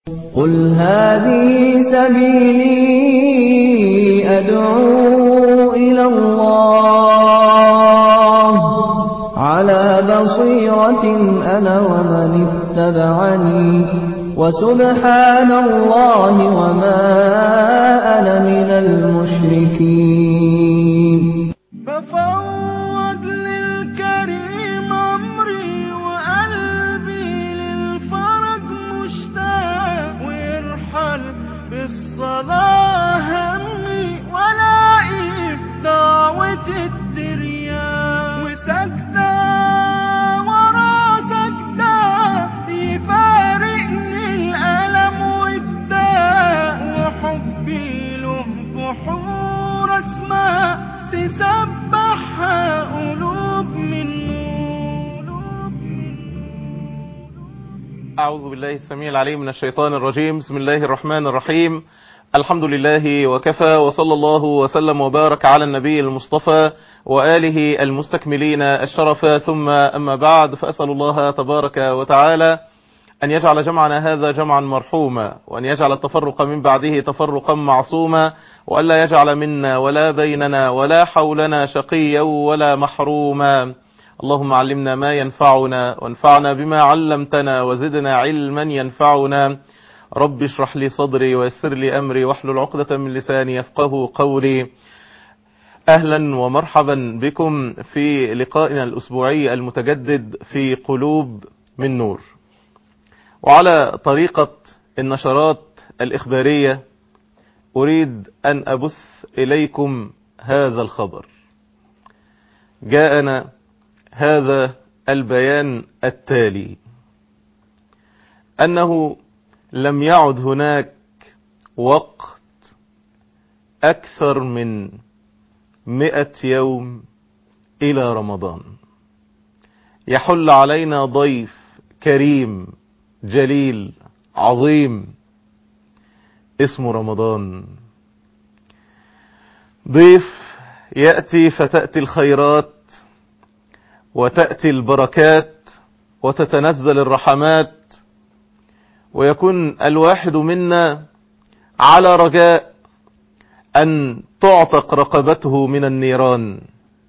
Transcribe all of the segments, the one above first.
قل هذه سبيلي أدعو إلى الله على بصيرة أنا ومن اتبعني وسبحان الله وما أنا من المشركين بفوض للكريم أمري وقلبي للفرج مشتاق ويرحل بالصلاة همي ولاقي في دعوة الترياق وسجدة ورا سجدة يفارقني الألم والداء وحبي له بحور أسماء تسبحها قلوب من نور أعوذ بالله السميع العليم من الشيطان الرجيم بسم الله الرحمن الرحيم الحمد لله وكفى وصلى الله وسلم وبارك على النبي المصطفى وآله المستكملين الشرف ثم أما بعد فأسأل الله تبارك وتعالى أن يجعل جمعنا هذا جمعا مرحوما وأن يجعل التفرق من بعده تفرقا معصوما وأن لا يجعل منا ولا بيننا ولا حولنا شقيا ولا محروما اللهم علمنا ما ينفعنا وانفعنا بما علمتنا وزدنا علما ينفعنا رب اشرح لي صدري ويسر لي أمري واحلل عقدة من لساني يفقه قولي أهلا ومرحبا بكم في لقائنا الأسبوعي المتجدد في قلوب من نور وعلى طريقة النشرات الإخبارية أريد أن أبث إليكم هذا الخبر جاءنا هذا البيان التالي أنه لم يعد هناك وقت أكثر من مئة يوم إلى رمضان يحل علينا ضيف كريم جليل عظيم اسمه رمضان ضيف يأتي فتأتي الخيرات وتأتي البركات وتتنزل الرحمات ويكون الواحد منا على رجاء أن تعتق رقبته من النيران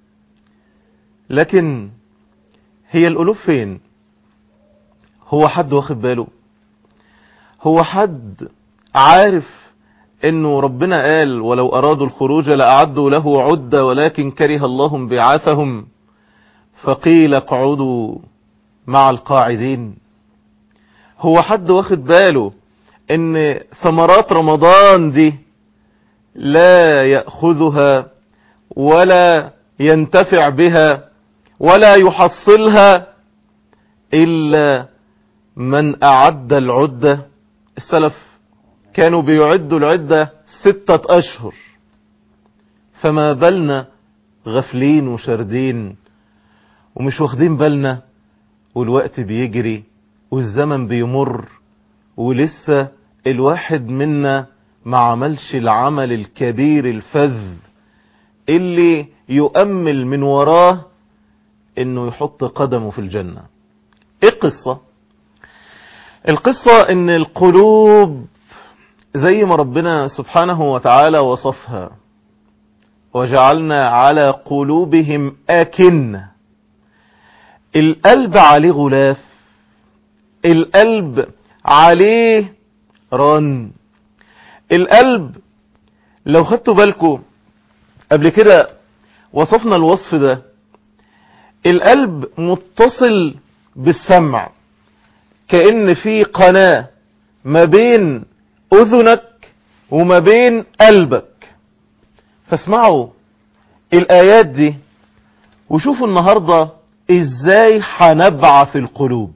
لكن هي القلوب فين هو حد واخد باله هو حد عارف انه ربنا قال ولو ارادوا الخروج لأعدوا له عدة ولكن كره الله بعاثهم فقيل اقعدوا مع القاعدين هو حد واخد باله ان ثمرات رمضان دي لا يأخذها ولا ينتفع بها ولا يحصلها إلا من أعد العدة السلف كانوا بيعدوا العدة ستة أشهر فما بالنا غفلين وشردين ومش واخدين بالنا والوقت بيجري والزمن بيمر ولسه الواحد منا ما عملش العمل الكبير الفذ اللي يؤمل من وراه انه يحط قدمه في الجنة ايه القصة القصة ان القلوب زي ما ربنا سبحانه وتعالى وصفها وجعلنا على قلوبهم أكنة القلب عليه غلاف القلب عليه رن القلب لو خدتوا بالكم قبل كده وصفنا الوصف ده القلب متصل بالسمع كأن في قناة ما بين أذنك وما بين قلبك فاسمعوا الآيات دي وشوفوا النهاردة ازاي هنبعث القلوب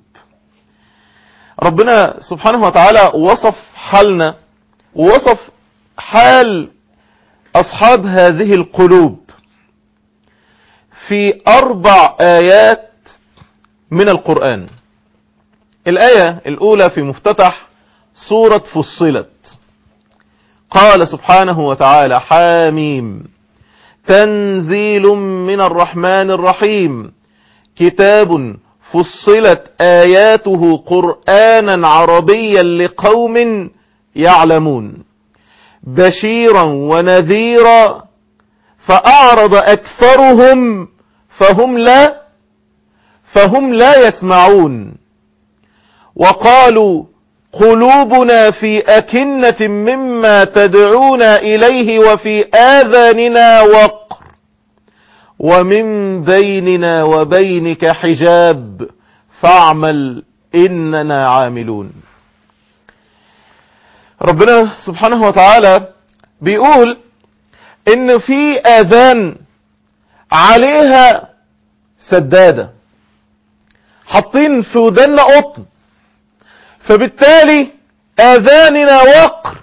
ربنا سبحانه وتعالى وصف حالنا ووصف حال أصحاب هذه القلوب في أربع آيات من القرآن الآية الأولى في مفتتح سورة فصلت قال سبحانه وتعالى حاميم تنزيل من الرحمن الرحيم كتاب فصلت آياته قرآنا عربيا لقوم يعلمون بشيرا ونذيرا فأعرض أكثرهم فهم لا فهم لا يسمعون وقالوا قلوبنا في أكنة مما تدعونا إليه وفي آذاننا وقر ومن بيننا وبينك حجاب فاعمل إننا عاملون ربنا سبحانه وتعالى بيقول إن في آذان عليها سدادة حاطين في ودنا قطن فبالتالي آذاننا وقر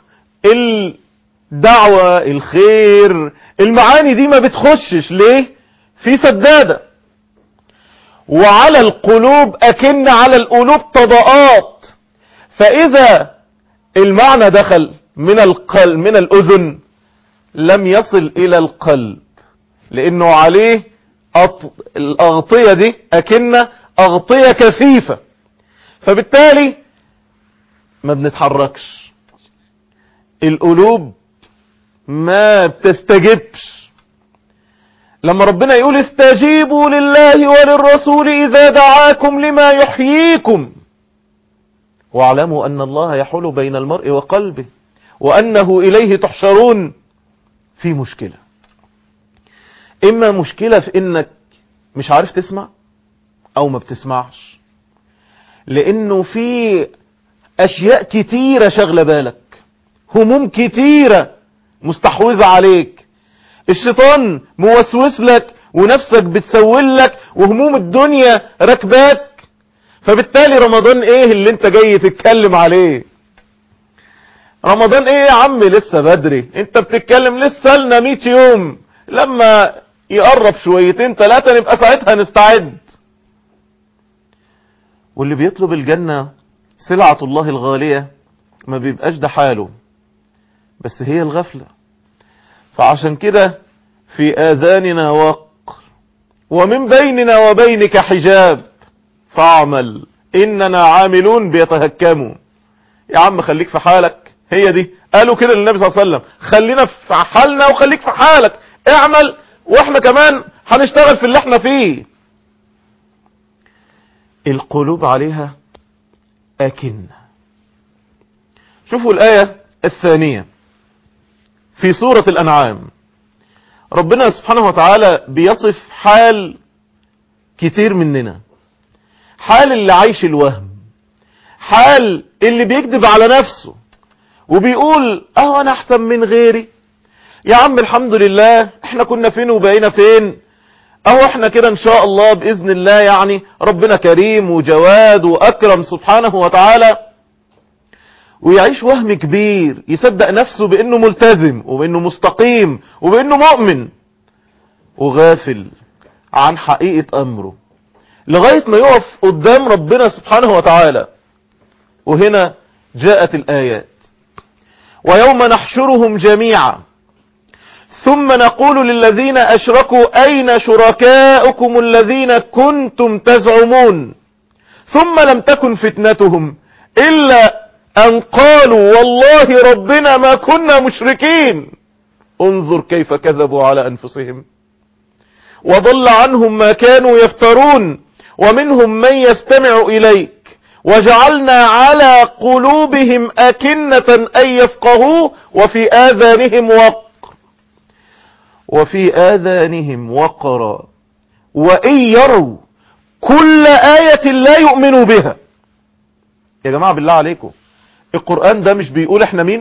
الدعوة الخير المعاني دي ما بتخشش ليه في سدادة وعلى القلوب أكن على القلوب طبقات فإذا المعنى دخل من القلب من الأذن لم يصل إلى القلب لأنه عليه أط... الأغطية دي أكن أغطية كثيفة فبالتالي ما بنتحركش القلوب ما بتستجبش لما ربنا يقول استجيبوا لله وللرسول إذا دعاكم لما يحييكم واعلموا أن الله يحول بين المرء وقلبه وأنه إليه تحشرون في مشكلة إما مشكلة في إنك مش عارف تسمع أو ما بتسمعش لأنه في أشياء كتيرة شغلة بالك هموم كتيرة مستحوذة عليك الشيطان موسوس لك ونفسك بتسول لك وهموم الدنيا ركباك فبالتالي رمضان ايه اللي انت جاي تتكلم عليه رمضان ايه يا عم لسه بدري انت بتتكلم لسه لنا 100 يوم لما يقرب شويتين ثلاثة نبقى ساعتها نستعد واللي بيطلب الجنة سلعة الله الغالية ما بيبقاش ده حاله بس هي الغفلة فعشان كده في آذاننا وقر ومن بيننا وبينك حجاب فاعمل إننا عاملون بيتهكموا يا عم خليك في حالك هي دي قالوا كده للنبي صلى الله عليه وسلم خلينا في حالنا وخليك في حالك اعمل واحنا كمان هنشتغل في اللي احنا فيه القلوب عليها أكنة شوفوا الآية الثانية في سورة الأنعام ربنا سبحانه وتعالى بيصف حال كتير مننا حال اللي عايش الوهم حال اللي بيكذب على نفسه وبيقول اه انا احسن من غيري يا عم الحمد لله احنا كنا فين وبقينا فين اهو احنا كده ان شاء الله باذن الله يعني ربنا كريم وجواد واكرم سبحانه وتعالى ويعيش وهم كبير يصدق نفسه بانه ملتزم وبانه مستقيم وبانه مؤمن وغافل عن حقيقة امره لغاية ما يقف قدام ربنا سبحانه وتعالى وهنا جاءت الآيات ويوم نحشرهم جميعا ثم نقول للذين أشركوا أين شركاؤكم الذين كنتم تزعمون ثم لم تكن فتنتهم إلا أن قالوا والله ربنا ما كنا مشركين انظر كيف كذبوا على أنفسهم وضل عنهم ما كانوا يفترون ومنهم من يستمع إليك وجعلنا على قلوبهم أكنة أن يفقهوا وفي آذانهم وقر وفي آذانهم وقرا وإن يروا كل آية لا يؤمنوا بها يا جماعة بالله عليكم القرآن ده مش بيقول احنا مين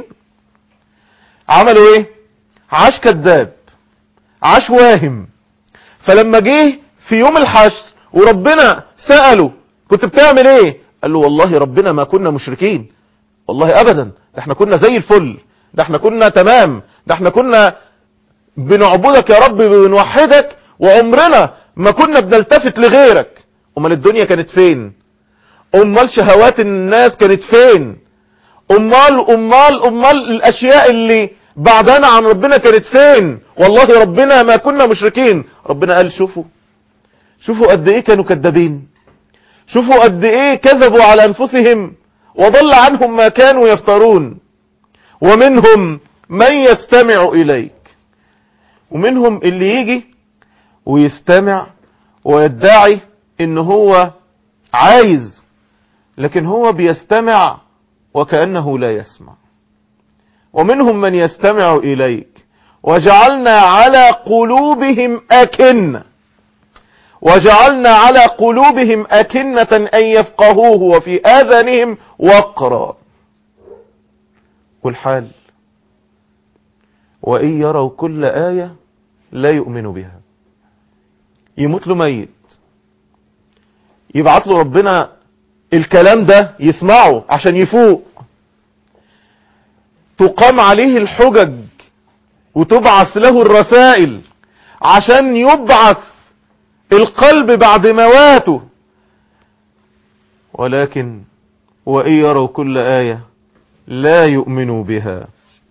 عملوا ايه عاش كذاب عاش واهم فلما جه في يوم الحشر وربنا سأله كنت بتعمل ايه قال له والله ربنا ما كنا مشركين والله ابدا ده احنا كنا زي الفل ده احنا كنا تمام ده احنا كنا بنعبدك يا رب بنوحدك وعمرنا ما كنا بنلتفت لغيرك امال الدنيا كانت فين امال شهوات الناس كانت فين امال امال امال الاشياء اللي بعدنا عن ربنا كانت فين والله ربنا ما كنا مشركين ربنا قال شوفوا شوفوا قد ايه كانوا كذابين شوفوا قد ايه كذبوا على انفسهم وضل عنهم ما كانوا يفترون ومنهم من يستمع اليك ومنهم اللي يجي ويستمع ويدعي ان هو عايز لكن هو بيستمع وكأنه لا يسمع ومنهم من يستمع إليك وجعلنا على قلوبهم أكنة وجعلنا على قلوبهم أكنة أن يفقهوه وفي آذانهم وقرا والحال وإن يروا كل آية لا يؤمنوا بها يموت له ميت يبعت له ربنا الكلام ده يسمعه عشان يفوق تقام عليه الحجج وتبعث له الرسائل عشان يبعث القلب بعد مواته ولكن وإن يروا كل آية لا يؤمنوا بها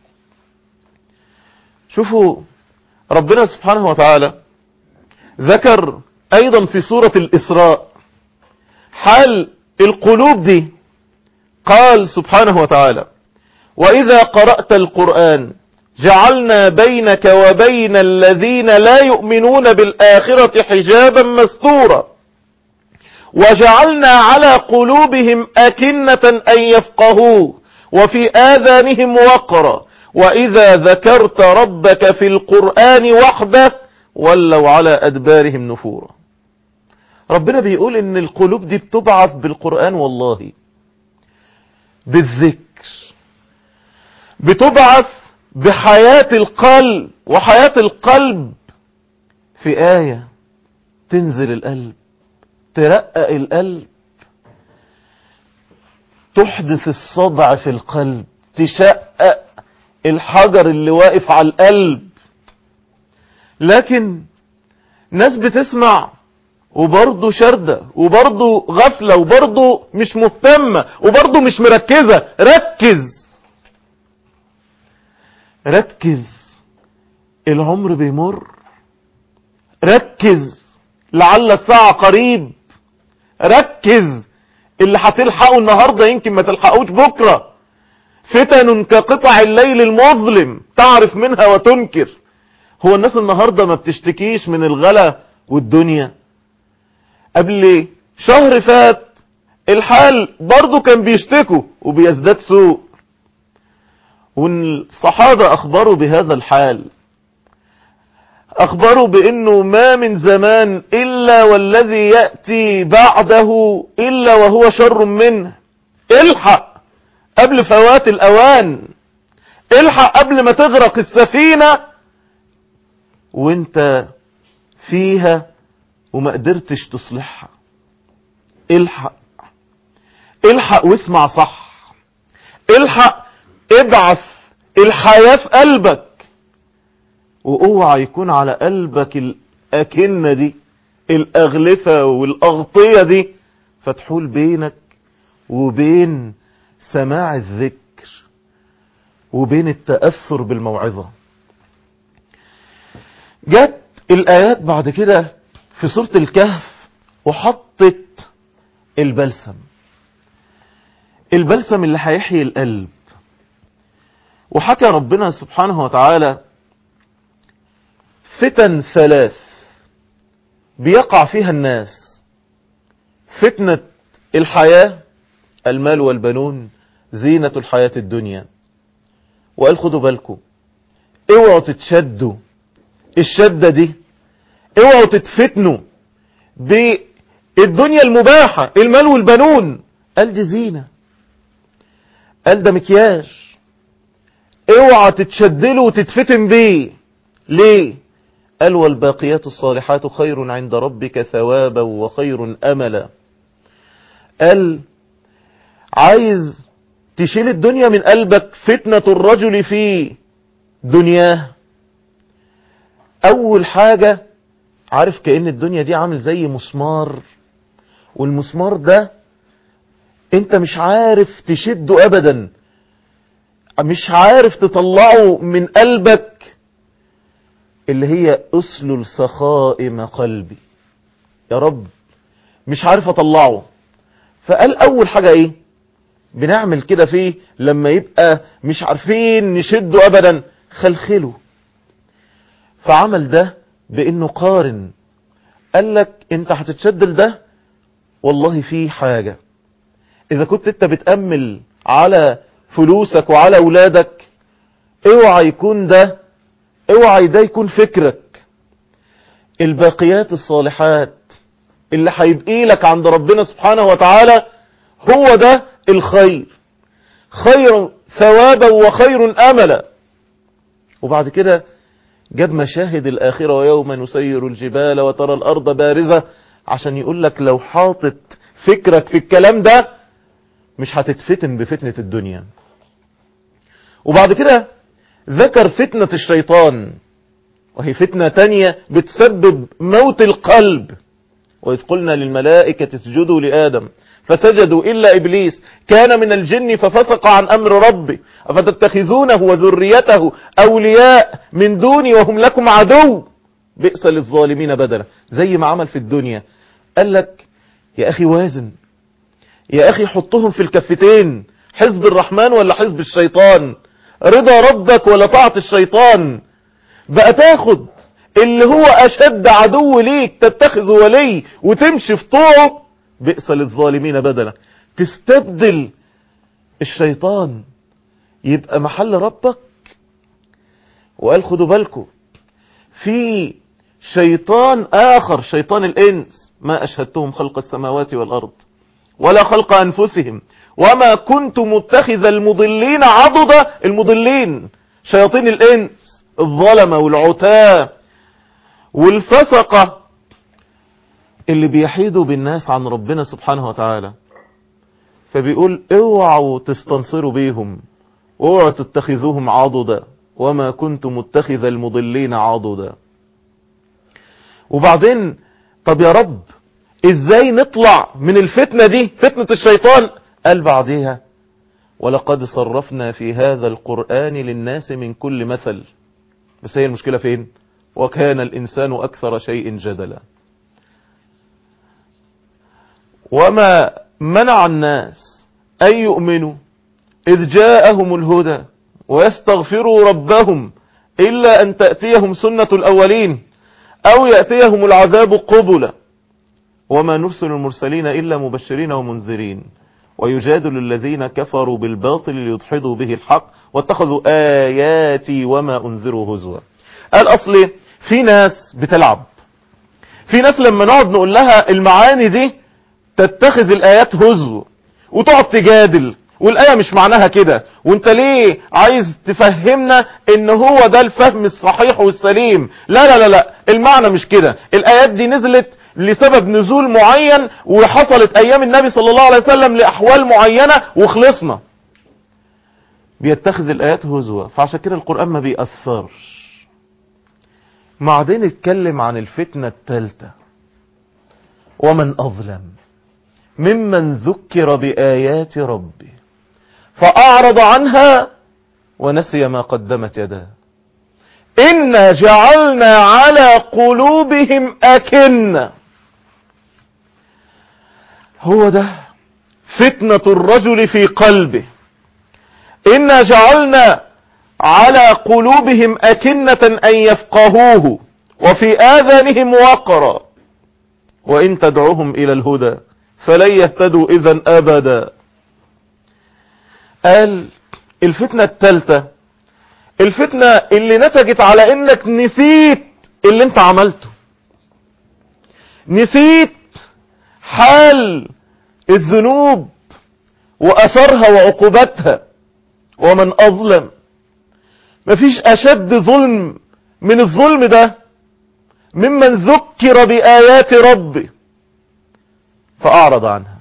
شوفوا ربنا سبحانه وتعالى ذكر أيضا في سورة الإسراء حال القلوب دي قال سبحانه وتعالى وإذا قرأت القرآن جعلنا بينك وبين الذين لا يؤمنون بالآخرة حجابا مستورا وجعلنا على قلوبهم أكنة أن يفقهوه وفي آذانهم وقرا وإذا ذكرت ربك في القرآن وحده ولوا على أدبارهم نفورا ربنا بيقول ان القلوب دي بتبعث بالقرآن والله بالذكر بتبعث بحياة القلب وحياة القلب في آية تنزل القلب ترقق القلب تحدث الصدع في القلب تشقق الحجر اللي واقف على القلب لكن ناس بتسمع وبرضه شردة وبرضه غفلة وبرضه مش مهتمة وبرضه مش مركزة ركز ركز العمر بيمر ركز لعل الساعة قريب ركز اللي هتلحقه النهاردة يمكن ما تلحقوش بكرة فتن كقطع الليل المظلم تعرف منها وتنكر هو الناس النهاردة ما بتشتكيش من الغلا والدنيا قبل شهر فات الحال برضو كان بيشتكوا وبيزداد سوء والصحابة أخبروا بهذا الحال أخبروا بأنه ما من زمان إلا والذي يأتي بعده إلا وهو شر منه الحق قبل فوات الأوان الحق قبل ما تغرق السفينة وانت فيها وما قدرتش تصلحها الحق الحق واسمع صح الحق ابعث الحياة في قلبك واوعى يكون على قلبك الأكنة دي الأغلفة والأغطية دي فتحول بينك وبين سماع الذكر وبين التأثر بالموعظة جت الآيات بعد كده في سورة الكهف وحطت البلسم البلسم اللي هيحيي القلب وحكى ربنا سبحانه وتعالى فتن ثلاث بيقع فيها الناس فتنة الحياة المال والبنون زينة الحياة الدنيا وقال خدوا بالكم اوعوا تتشدوا الشدة دي اوعوا تتفتنوا بالدنيا المباحة المال والبنون قال دي زينة قال ده مكياج اوعى تتشدلوا وتتفتن بيه ليه قال والباقيات الصالحات خير عند ربك ثوابا وخير املا قال عايز تشيل الدنيا من قلبك فتنة الرجل في دنياه اول حاجة عارف كأن الدنيا دي عامل زي مسمار والمسمار ده انت مش عارف تشده ابدا مش عارف تطلعه من قلبك اللي هي اسلل سخائم قلبي يا رب مش عارف اطلعه فقال اول حاجة ايه بنعمل كده فيه لما يبقى مش عارفين نشده ابدا خلخله فعمل ده بانه قارن قال لك انت هتتشد لده والله في حاجة اذا كنت انت بتأمل على فلوسك وعلى اولادك اوعى يكون ده اوعى ده يكون فكرك الباقيات الصالحات اللي هيبقي لك عند ربنا سبحانه وتعالى هو ده الخير خير ثوابا وخير املا وبعد كده جاب مشاهد الآخرة ويوم نسير الجبال وترى الأرض بارزة عشان يقول لك لو حاطط فكرك في الكلام ده مش هتتفتن بفتنة الدنيا وبعد كده ذكر فتنة الشيطان وهي فتنة تانية بتسبب موت القلب وإذ قلنا للملائكة اسجدوا لآدم فسجدوا إلا إبليس كان من الجن ففسق عن أمر ربي أفتتخذونه وذريته أولياء من دوني وهم لكم عدو بئس للظالمين بدلا زي ما عمل في الدنيا قال لك يا أخي وازن يا أخي حطهم في الكفتين حزب الرحمن ولا حزب الشيطان رضا ربك ولا طاعة الشيطان بقى تاخد اللي هو أشد عدو ليك تتخذه ولي وتمشي في طوعه بئس للظالمين بدلا تستبدل الشيطان يبقى محل ربك وقال خدوا بالكم في شيطان آخر شيطان الإنس ما أشهدتهم خلق السماوات والأرض ولا خلق أنفسهم وما كنت متخذ المضلين عضدا المضلين شياطين الإنس الظلمة والعتاة والفسقة اللي بيحيدوا بالناس عن ربنا سبحانه وتعالى فبيقول اوعوا تستنصروا بيهم اوعوا تتخذوهم عضدا وما كنت متخذ المضلين عضدا وبعدين طب يا رب ازاي نطلع من الفتنة دي فتنة الشيطان قال بعديها ولقد صرفنا في هذا القرآن للناس من كل مثل بس هي المشكلة فين وكان الإنسان أكثر شيء جدلا وما منع الناس أن يؤمنوا إذ جاءهم الهدى ويستغفروا ربهم إلا أن تأتيهم سنة الأولين أو يأتيهم العذاب قبلا وما نرسل المرسلين إلا مبشرين ومنذرين ويجادل الذين كفروا بالباطل ليدحضوا به الحق واتخذوا آياتي وما أنذروا هزوا قال أصلي في ناس بتلعب في ناس لما نقعد نقول لها المعاني دي تتخذ الآيات هزو وتقعد تجادل والآية مش معناها كده وانت ليه عايز تفهمنا ان هو ده الفهم الصحيح والسليم لا لا لا لا المعنى مش كده الآيات دي نزلت لسبب نزول معين وحصلت ايام النبي صلى الله عليه وسلم لأحوال معينة وخلصنا بيتخذ الآيات هزوة فعشان كده القرآن ما بيأثرش بعدين اتكلم عن الفتنة الثالثة ومن أظلم ممن ذكر بآيات ربه فأعرض عنها ونسي ما قدمت يداه إنا جعلنا على قلوبهم أكنة هو ده فتنة الرجل في قلبه إنا جعلنا على قلوبهم أكنة أن يفقهوه وفي آذانهم وقرا وإن تدعوهم إلى الهدى فلن يهتدوا إذا أبدا قال الفتنة الثالثة الفتنة اللي نتجت على انك نسيت اللي انت عملته نسيت حال الذنوب واثرها وعقوبتها ومن اظلم مفيش اشد ظلم من الظلم ده ممن ذكر بآيات ربه فأعرض عنها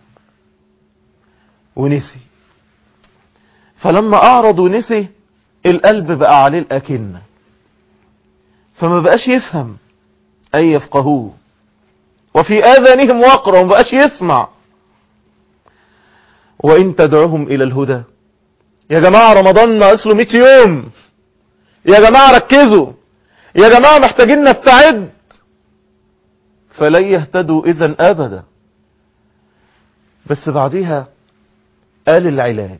ونسي فلما أعرض ونسي القلب بقى عليه الأكنة فما بقاش يفهم أي يفقهوه وفي آذانهم وقر وما بقاش يسمع وإن تدعوهم إلى الهدى يا جماعة رمضان ناقص له 100 يوم يا جماعة ركزوا يا جماعة محتاجين نستعد فلن يهتدوا إذا أبدا بس بعديها قال العلاج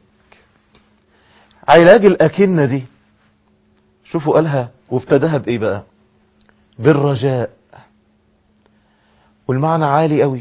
علاج الأكنة دي شوفوا قالها وابتداها بإيه بقى بالرجاء والمعنى عالي قوي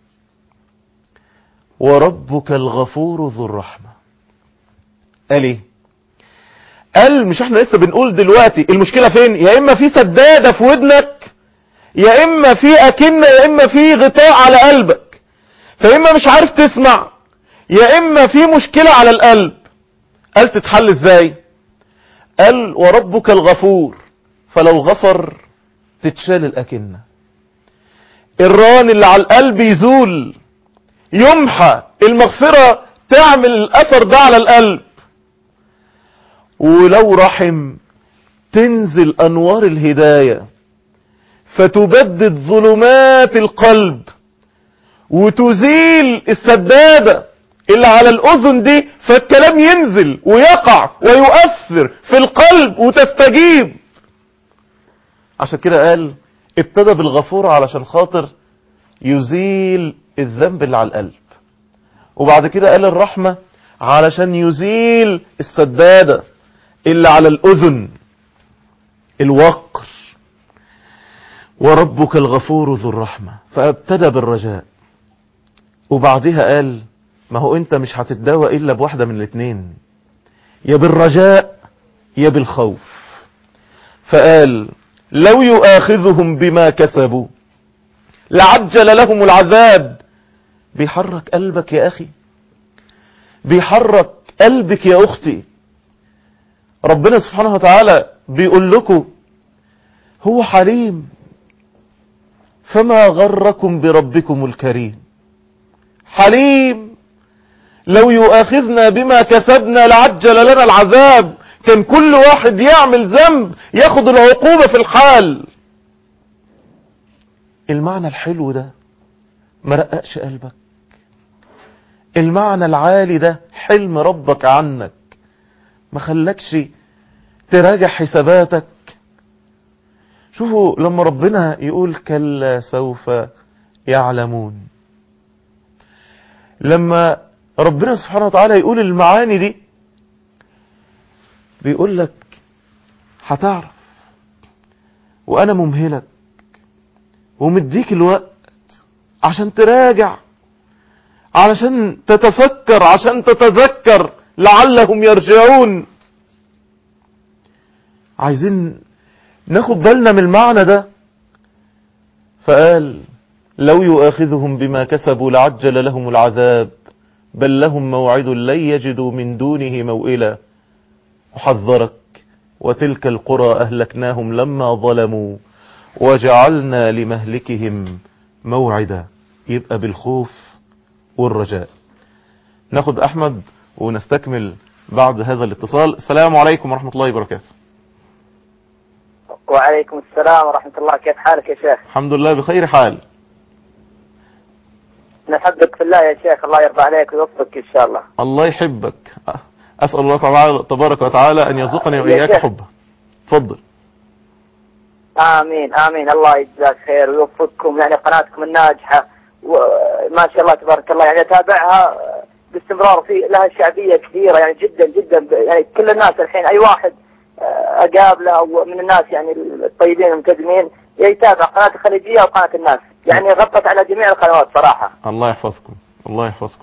وربك الغفور ذو الرحمة قال ايه قال مش احنا لسه بنقول دلوقتي المشكلة فين يا اما في سدادة في ودنك يا اما في اكنة يا اما في غطاء على قلبك فيا اما مش عارف تسمع يا اما في مشكلة على القلب قال تتحل ازاي قال وربك الغفور فلو غفر تتشال الأكنة الران اللي على القلب يزول يمحى المغفرة تعمل الأثر ده على القلب ولو رحم تنزل أنوار الهداية فتبدد ظلمات القلب وتزيل السدادة اللي على الأذن دي فالكلام ينزل ويقع ويؤثر في القلب وتستجيب عشان كده قال ابتدى بالغفور علشان خاطر يزيل الذنب اللي على القلب وبعد كده قال الرحمة علشان يزيل السدادة اللي على الأذن الوقر وربك الغفور ذو الرحمة فابتدى بالرجاء وبعدها قال ما هو انت مش هتتداوى الا بواحدة من الاتنين يا بالرجاء يا بالخوف فقال لو يؤاخذهم بما كسبوا لعجل لهم العذاب بيحرك قلبك يا اخي بيحرك قلبك يا اختي ربنا سبحانه وتعالى بيقول لكم هو حليم فما غركم بربكم الكريم حليم لو يؤاخذنا بما كسبنا لعجل لنا العذاب كان كل واحد يعمل ذنب ياخد العقوبة في الحال المعنى الحلو ده ما رققش قلبك المعنى العالي ده حلم ربك عنك ما خلكش تراجع حساباتك شوفوا لما ربنا يقول كلا سوف يعلمون لما ربنا سبحانه وتعالى يقول المعاني دي بيقول لك هتعرف وانا ممهلك ومديك الوقت عشان تراجع علشان تتفكر عشان تتذكر لعلهم يرجعون عايزين ناخد بالنا من المعنى ده فقال لو يؤاخذهم بما كسبوا لعجل لهم العذاب بل لهم موعد لن يجدوا من دونه موئلا أحذرك وتلك القرى أهلكناهم لما ظلموا وجعلنا لمهلكهم موعدا يبقى بالخوف والرجاء ناخد أحمد ونستكمل بعد هذا الاتصال السلام عليكم ورحمة الله وبركاته وعليكم السلام ورحمة الله كيف حالك يا شيخ الحمد لله بخير حال نحبك في الله يا شيخ الله يرضى عليك ويوفقك إن شاء الله الله يحبك أسأل الله تعالى تبارك وتعالى أن يرزقني يا وإياك شيخ. حبه تفضل آمين آمين الله يجزاك خير ويوفقكم يعني قناتكم الناجحة وما شاء الله تبارك الله يعني أتابعها باستمرار في لها شعبية كثيرة يعني جدا جدا ب- يعني كل الناس الحين أي واحد آه، أقابله أو من الناس يعني الطيبين الملتزمين يتابع قناة الخليجية وقناة الناس يعني غطت على جميع القنوات صراحة الله يحفظكم الله يحفظكم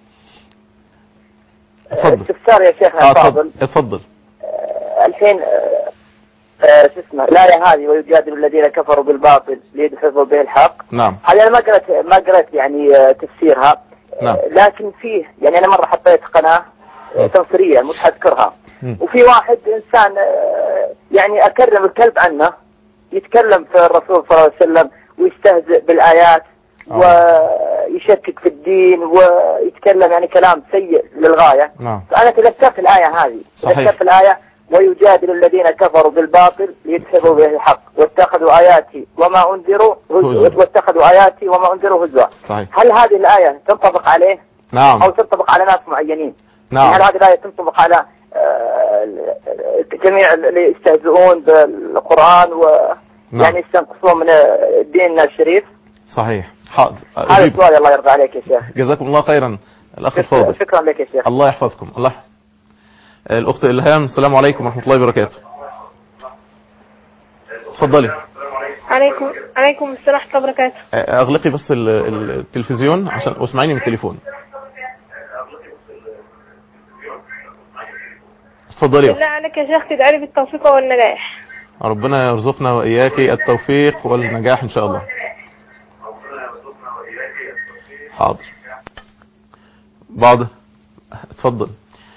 اتفضل استفسار يا شيخنا آه، الفاضل اتفضل اتفضل آه، الحين آه، آه، شو اسمه الآية هذه ويجادل الذين كفروا بالباطل ليدحضوا به الحق نعم هذه انا ما قرأت ما قرأت يعني آه، تفسيرها آه، نعم. لكن فيه يعني انا مره حطيت قناه آه، مم. تنصيريه مش حذكرها مم. وفي واحد انسان آه، يعني اكرم الكلب عنه يتكلم في الرسول صلى الله عليه وسلم ويستهزئ بالايات آه. ويشكك في الدين ويتكلم يعني كلام سيء للغايه نعم فانا تذكرت الايه هذه صحيح. تذكرت الايه ويجادل الذين كفروا بالباطل ليدحضوا به الحق واتخذوا اياتي وما انذروا هزوا. هزوا واتخذوا اياتي وما انذروا هزوا صحيح هل هذه الآية تنطبق عليه نعم أو تنطبق على ناس معينين نعم هل هذه الآية تنطبق على آه، جميع اللي يستهزئون بالقرآن نعم. ويعني يستنقصون من ديننا الشريف صحيح حاضر هذا أجيب. السؤال الله يرضى عليك يا شيخ جزاكم الله خيرا الأخ الفاضل شكرا لك يا شيخ الله يحفظكم الله يحفظ. الأخت إلهام السلام عليكم ورحمة الله وبركاته اتفضلي عليكم عليكم السلام ورحمة الله وبركاته اغلقي بس ال- ال- التلفزيون عشان واسمعيني من التليفون اتفضلي بالله عليك يا شيخ تدعي لي بالتوفيق والنجاح ربنا يرزقنا واياك التوفيق والنجاح ان شاء الله حاضر بعض اتفضل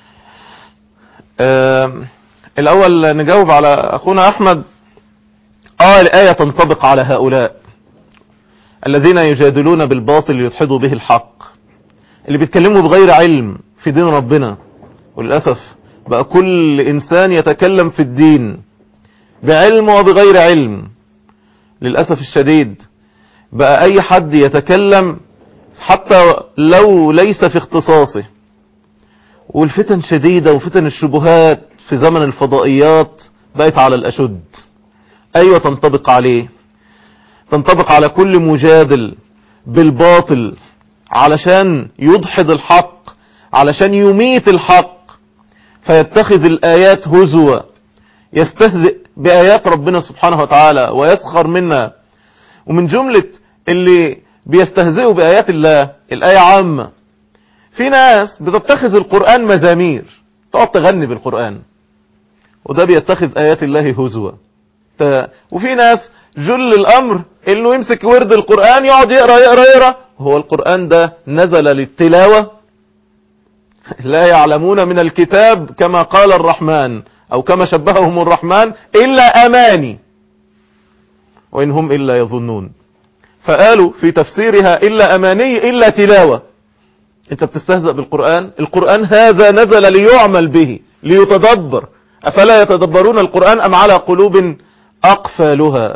آم، الاول نجاوب على اخونا احمد اه الايه تنطبق على هؤلاء الذين يجادلون بالباطل ليدحضوا به الحق اللي بيتكلموا بغير علم في دين ربنا وللاسف بقى كل انسان يتكلم في الدين بعلم وبغير علم للأسف الشديد بقى أي حد يتكلم حتى لو ليس في اختصاصه والفتن شديدة وفتن الشبهات في زمن الفضائيات بقت على الأشد أيوة تنطبق عليه تنطبق على كل مجادل بالباطل علشان يدحض الحق علشان يميت الحق فيتخذ الآيات هزوا يستهزئ بآيات ربنا سبحانه وتعالى ويسخر منها ومن جملة اللي بيستهزئوا بآيات الله الآية عامة في ناس بتتخذ القرآن مزامير تقعد تغني بالقرآن وده بيتخذ آيات الله هزوا ت- وفي ناس جل الأمر انه يمسك ورد القرآن يقعد يقرأ يقرأ يقرأ هو القرآن ده نزل للتلاوة لا يعلمون من الكتاب كما قال الرحمن أو كما شبههم الرحمن إلا أماني وإن هم إلا يظنون فقالوا في تفسيرها إلا أماني إلا تلاوة أنت بتستهزأ بالقرآن القرآن هذا نزل ليعمل به ليتدبر أفلا يتدبرون القرآن أم على قلوب أقفالها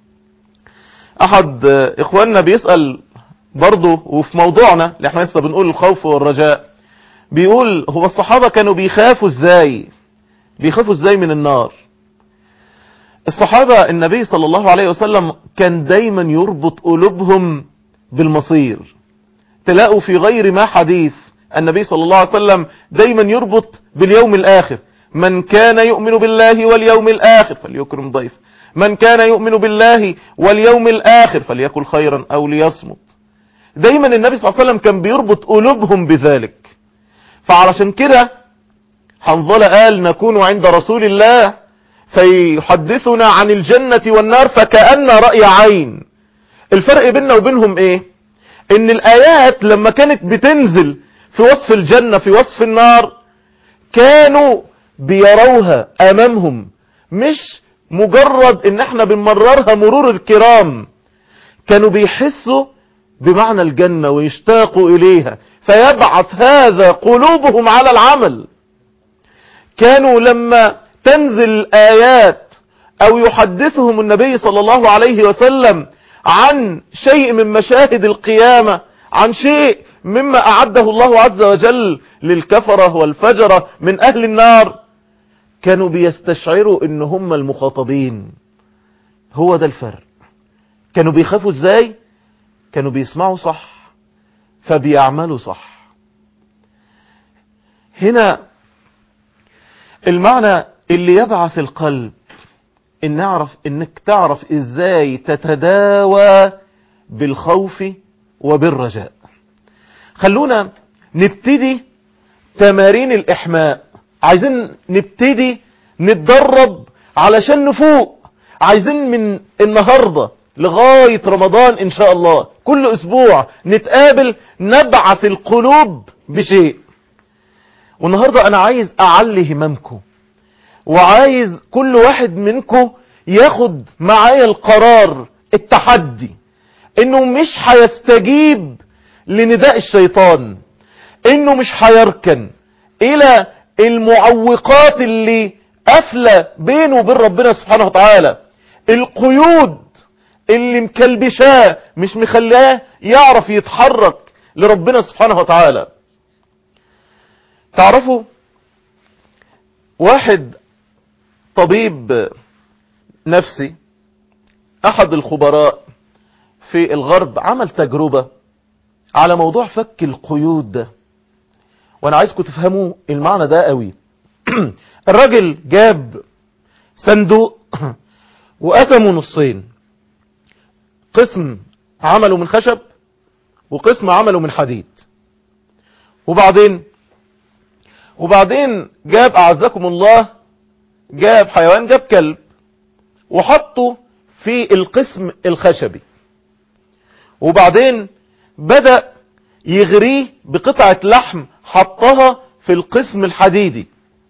أحد إخواننا بيسأل برضه وفي موضوعنا اللي احنا لسه بنقول الخوف والرجاء بيقول هو الصحابة كانوا بيخافوا ازاي بيخافوا ازاي من النار الصحابة النبي صلى الله عليه وسلم كان دايما يربط قلوبهم بالمصير تلاقوا في غير ما حديث النبي صلى الله عليه وسلم دايما يربط باليوم الآخر من كان يؤمن بالله واليوم الآخر فليكرم ضيف من كان يؤمن بالله واليوم الآخر فليكل خيرا أو ليصمت دايما النبي صلى الله عليه وسلم كان بيربط قلوبهم بذلك فعلشان كده حنظلة قال نكون عند رسول الله فيحدثنا عن الجنة والنار فكأن رأي عين الفرق بيننا وبينهم ايه ان الايات لما كانت بتنزل في وصف الجنة في وصف النار كانوا بيروها امامهم مش مجرد ان احنا بنمررها مرور الكرام كانوا بيحسوا بمعنى الجنة ويشتاقوا اليها فيبعث هذا قلوبهم على العمل كانوا لما تنزل الآيات أو يحدثهم النبي صلى الله عليه وسلم عن شيء من مشاهد القيامة عن شيء مما أعده الله عز وجل للكفرة والفجرة من أهل النار كانوا بيستشعروا ان هم المخاطبين هو ده الفرق كانوا بيخافوا ازاي كانوا بيسمعوا صح فبيعملوا صح هنا المعنى اللي يبعث القلب ان نعرف انك تعرف ازاي تتداوى بالخوف وبالرجاء خلونا نبتدي تمارين الاحماء عايزين نبتدي نتدرب علشان نفوق عايزين من النهاردة لغاية رمضان ان شاء الله كل اسبوع نتقابل نبعث القلوب بشيء والنهاردة انا عايز اعلي هممكم وعايز كل واحد منكم ياخد معايا القرار التحدي انه مش هيستجيب لنداء الشيطان انه مش هيركن الى المعوقات اللي قافله بينه وبين ربنا سبحانه وتعالى القيود اللي مكلبشاه مش مخلاه يعرف يتحرك لربنا سبحانه وتعالى تعرفوا واحد طبيب نفسي احد الخبراء في الغرب عمل تجربة على موضوع فك القيود ده وانا عايزكم تفهموا المعنى ده قوي الراجل جاب صندوق وقسمه نصين قسم عمله من خشب وقسم عمله من حديد وبعدين وبعدين جاب اعزكم الله جاب حيوان جاب كلب وحطه في القسم الخشبي وبعدين بدأ يغريه بقطعة لحم حطها في القسم الحديدي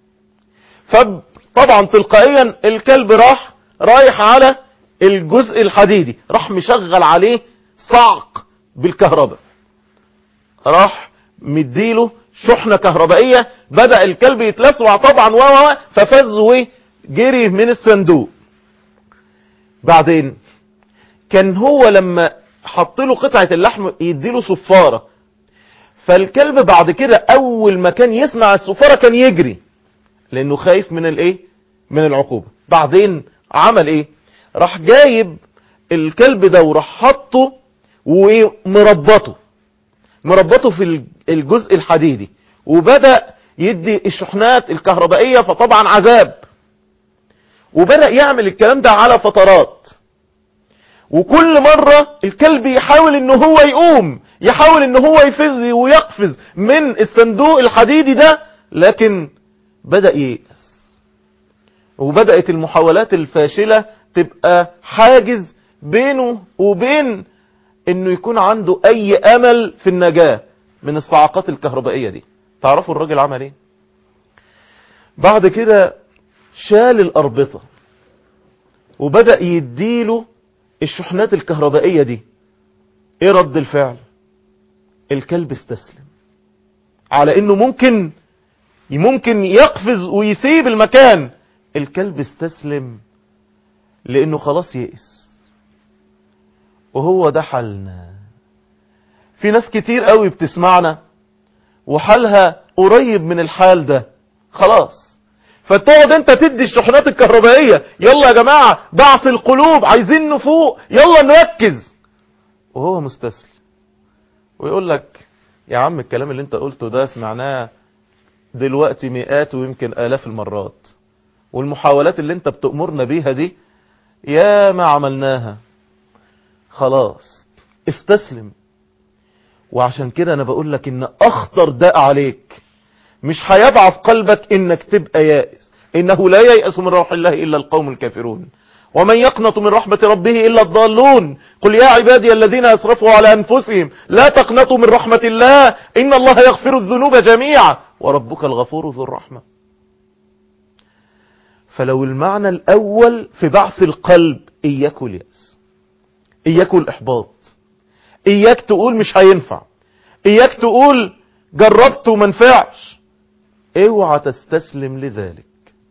فطبعا تلقائيا الكلب راح رايح على الجزء الحديدي راح مشغل عليه صعق بالكهرباء راح مديله شحنة كهربائية بدأ الكلب يتلسوع طبعا و ففز وجري من الصندوق بعدين كان هو لما حط له قطعة اللحم يديله صفارة فالكلب بعد كده اول ما كان يسمع الصفارة كان يجري لانه خايف من الايه من العقوبة بعدين عمل ايه راح جايب الكلب ده وراح حطه ومربطه مربطه في الجزء الحديدي وبدأ يدي الشحنات الكهربائية فطبعا عذاب وبدأ يعمل الكلام ده على فترات وكل مرة الكلب يحاول ان هو يقوم يحاول ان هو يفز ويقفز من الصندوق الحديدي ده لكن بدأ ييأس وبدأت المحاولات الفاشلة تبقى حاجز بينه وبين انه يكون عنده اي امل في النجاة من الصعقات الكهربائية دي تعرفوا الراجل عمل ايه بعد كده شال الاربطة وبدأ يديله الشحنات الكهربائية دي ايه رد الفعل الكلب استسلم على انه ممكن ممكن يقفز ويسيب المكان الكلب استسلم لانه خلاص يئس وهو ده حالنا في ناس كتير قوي بتسمعنا وحالها قريب من الحال ده خلاص فتقعد انت تدي الشحنات الكهربائية يلا يا جماعة بعث القلوب عايزين نفوق يلا نركز وهو مستسلم ويقول لك يا عم الكلام اللي انت قلته ده سمعناه دلوقتي مئات ويمكن آلاف المرات والمحاولات اللي انت بتأمرنا بيها دي يا ما عملناها خلاص استسلم وعشان كده انا بقول لك ان اخطر داء عليك مش هيضعف قلبك انك تبقى يائس انه لا ييأس من روح الله الا القوم الكافرون ومن يقنط من رحمة ربه الا الضالون قل يا عبادي الذين اسرفوا على انفسهم لا تقنطوا من رحمة الله ان الله يغفر الذنوب جميعا وربك الغفور ذو الرحمة فلو المعنى الاول في بعث القلب اياك اليأس اياك الاحباط اياك تقول مش هينفع اياك تقول جربت وما نفعش اوعى تستسلم لذلك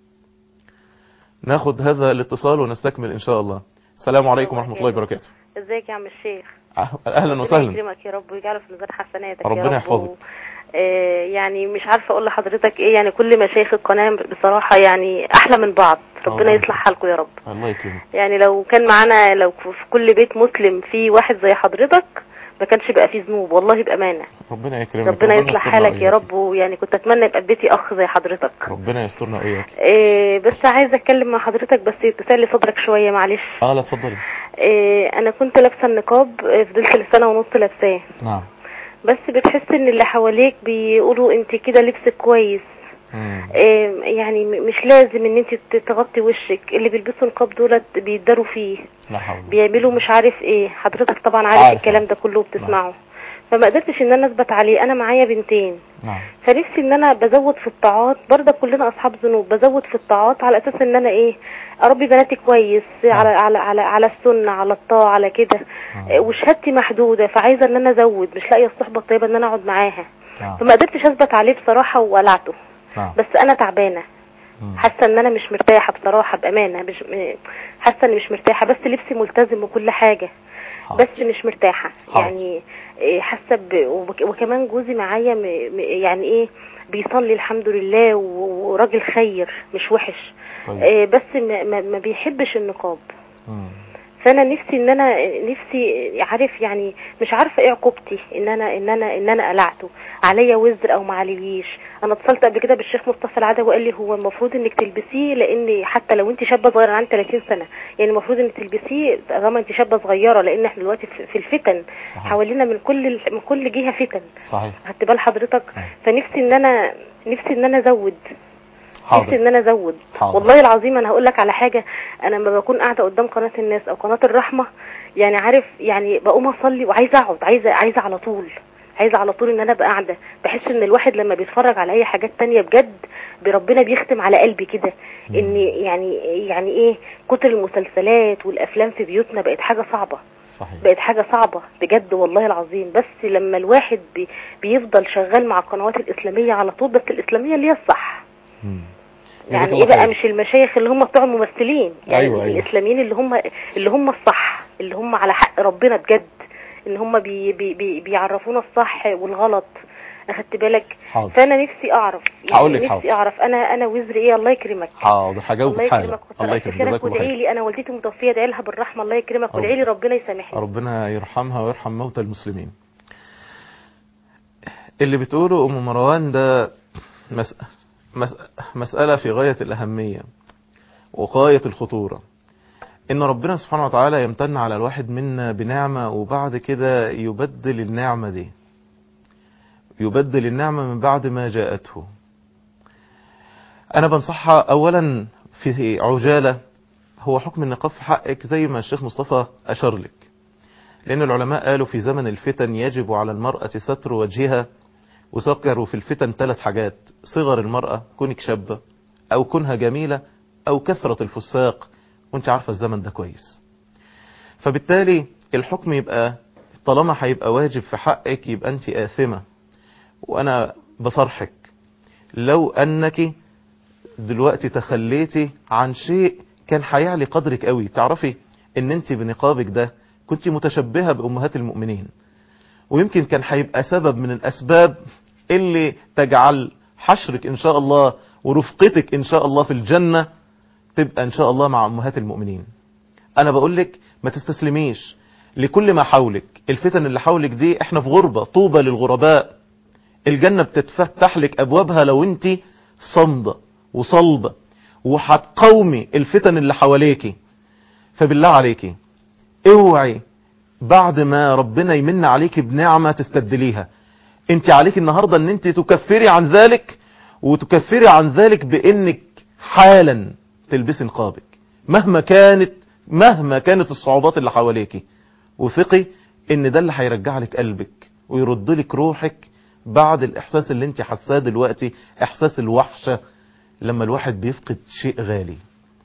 ناخد هذا الاتصال ونستكمل ان شاء الله السلام عليكم ورحمة الله وبركاته ازيك يا عم الشيخ اهلا ربنا وسهلا يكرمك يا رب ويجعله في ميزان حسناتك يا ربنا رب يحفظك. و... آه يعني مش عارفه اقول لحضرتك ايه يعني كل مشايخ القناه بصراحه يعني احلى من بعض ربنا الله يصلح حالكم يا رب الله يكرمك يعني لو كان معانا لو في كل بيت مسلم في واحد زي حضرتك ما كانش بقى فيه ذنوب والله بامانه ربنا يكرمك ربنا يصلح يسترنا حالك يا وإياك. رب ويعني كنت اتمنى يبقى في بيتي اخ زي حضرتك ربنا يسترنا واياك إيه بس عايزه اتكلم مع حضرتك بس تسلي صدرك شويه معلش اه لا اتفضلي إيه انا كنت لابسه النقاب إيه، فضلت لسنه ونص لابساه نعم بس بتحس ان اللي حواليك بيقولوا انت كده لبسك كويس مم. إيه يعني م- مش لازم ان انت تغطي وشك اللي بيلبسوا نقاب دولت بيقدروا فيه لا حول ولا بيعملوا مش عارف ايه حضرتك طبعا عارف عارف. الكلام ده كله وبتسمعه فما قدرتش ان انا اثبت عليه انا معايا بنتين نعم فنفسي ان انا بزود في الطاعات برضه كلنا اصحاب ذنوب بزود في الطاعات على اساس ان انا ايه اربي بناتي كويس على على على على السنه على الطاعه على كده إيه، وشهادتي محدوده فعايزه ان انا ازود مش لاقيه الصحبه الطيبه ان انا اقعد معاها نعم فما قدرتش اثبت عليه بصراحه وقلعته نعم بس انا تعبانه مم. حاسه ان انا مش مرتاحه بصراحه بامانه مش م- حاسه اني مش مرتاحه بس لبسي ملتزم وكل حاجه حاضر. بس مش مرتاحه حاضر. يعني إيه، حاسه ب... وبك- وكمان جوزي معايا م... م... يعني ايه بيصلي الحمد لله و- وراجل خير مش وحش طيب. إيه، بس ما... ما... ما بيحبش النقاب مم. فانا نفسي ان انا نفسي عارف يعني مش عارفه ايه عقوبتي ان انا ان انا ان انا قلعته عليا وزر او ما عليش انا اتصلت قبل كده بالشيخ مصطفى العدوي وقال لي هو المفروض انك تلبسيه لان حتى لو انت شابه صغيره عندي 30 سنه يعني المفروض انك تلبسيه طالما انت شابه صغيره لان احنا دلوقتي في في الفتن صحيح. حوالينا من كل من كل جهه فتن صحيح خدت بال حضرتك فنفسي ان انا نفسي ان انا ازود نفسي حاضر ان انا ازود حاضر. والله العظيم انا هقول لك على حاجه انا لما بكون قاعده قدام قناه الناس او قناه الرحمه يعني عارف يعني بقوم اصلي وعايزه اقعد عايزه عايزه على طول عايزه على طول ان انا ابقى قاعده بحس ان الواحد لما بيتفرج على اي حاجات تانية بجد بربنا بيختم على قلبي كده ان يعني يعني ايه كتر المسلسلات والافلام في بيوتنا بقت حاجه صعبه صحيح بقت حاجة صعبة بجد والله العظيم بس لما الواحد بي بيفضل شغال مع القنوات الإسلامية على طول بس الإسلامية اللي هي الصح مم. يعني جزاك ايه الله بقى خير. مش المشايخ اللي هم بتوع الممثلين يعني أيوة، أيوة. الإسلاميين اللي هم اللي هم الصح اللي هم على حق ربنا بجد ان هم بي بي بي بيعرفونا الصح والغلط اخدت بالك حاضر فانا نفسي اعرف هقول لك نفسي حاضر. اعرف انا انا وزري ايه الله يكرمك حاضر الله هجاوبك حالا يكرمك الله يكرمك وترى جزاكم الله وادعي خير لي انا والدتي متوفيه ادعي لها بالرحمه الله يكرمك وادعي لي ربنا يسامحني ربنا يرحمها ويرحم موتى المسلمين اللي بتقوله ام مروان ده مس... مس... مسألة في غاية الأهمية وغاية الخطورة إن ربنا سبحانه وتعالى يمتن على الواحد منا بنعمة وبعد كده يبدل النعمة دي يبدل النعمة من بعد ما جاءته أنا بنصحها أولا في عجالة هو حكم النقاب في حقك زي ما الشيخ مصطفى أشار لك لأن العلماء قالوا في زمن الفتن يجب على المرأة ستر وجهها وذكروا في الفتن ثلاث حاجات صغر المرأة كونك شابة أو كونها جميلة أو كثرة الفساق وانت عارفة الزمن ده كويس فبالتالي الحكم يبقى طالما هيبقى واجب في حقك يبقى انت آثمة وأنا بصرحك لو أنك دلوقتي تخليتي عن شيء كان هيعلي قدرك قوي تعرفي ان انت بنقابك ده كنت متشبهة بأمهات المؤمنين ويمكن كان هيبقى سبب من الأسباب اللي تجعل حشرك إن شاء الله ورفقتك إن شاء الله في الجنة تبقى إن شاء الله مع أمهات المؤمنين أنا بقول لك ما تستسلميش لكل ما حولك الفتن اللي حولك دي احنا في غربة طوبى للغرباء الجنة بتتفتح لك أبوابها لو انت صمدة وصلبة وهتقاومي الفتن اللي حواليكي فبالله عليكي اوعي بعد ما ربنا يمن عليك بنعمة تستبدليها انت عليك النهاردة ان انت تكفري عن ذلك وتكفري عن ذلك بانك حالا تلبسي نقابك مهما كانت مهما كانت الصعوبات اللي حواليك وثقي ان ده اللي هيرجع لك قلبك ويرد لك روحك بعد الاحساس اللي انت حاساه دلوقتي احساس الوحشة لما الواحد بيفقد شيء غالي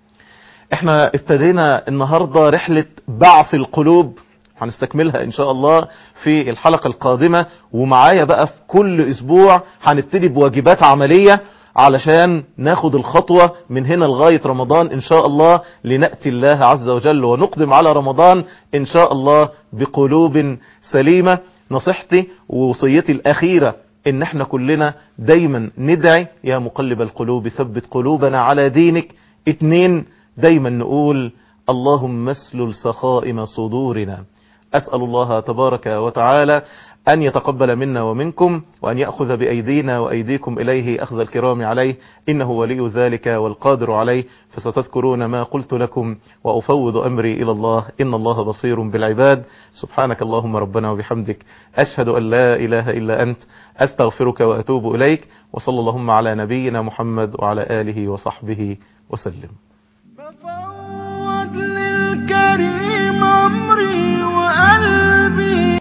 احنا ابتدينا النهاردة رحلة بعث القلوب هنستكملها ان شاء الله في الحلقة القادمة ومعايا بقى في كل اسبوع هنبتدي بواجبات عملية علشان ناخد الخطوة من هنا لغاية رمضان ان شاء الله لنأتي الله عز وجل ونقدم على رمضان ان شاء الله بقلوب سليمة نصيحتي ووصيتي الاخيرة ان احنا كلنا دايما ندعي يا مقلب القلوب ثبت قلوبنا على دينك اتنين دايما نقول اللهم اسلل سخائم صدورنا أسأل الله تبارك وتعالى أن يتقبل منا ومنكم وأن يأخذ بأيدينا وأيديكم إليه أخذ الكرام عليه إنه ولي ذلك والقادر عليه فستذكرون ما قلت لكم وأفوض أمري إلى الله إن الله بصير بالعباد سبحانك اللهم ربنا وبحمدك أشهد أن لا إله إلا أنت أستغفرك وأتوب إليك وصلى اللهم على نبينا محمد وعلى آله وصحبه وسلم ففوض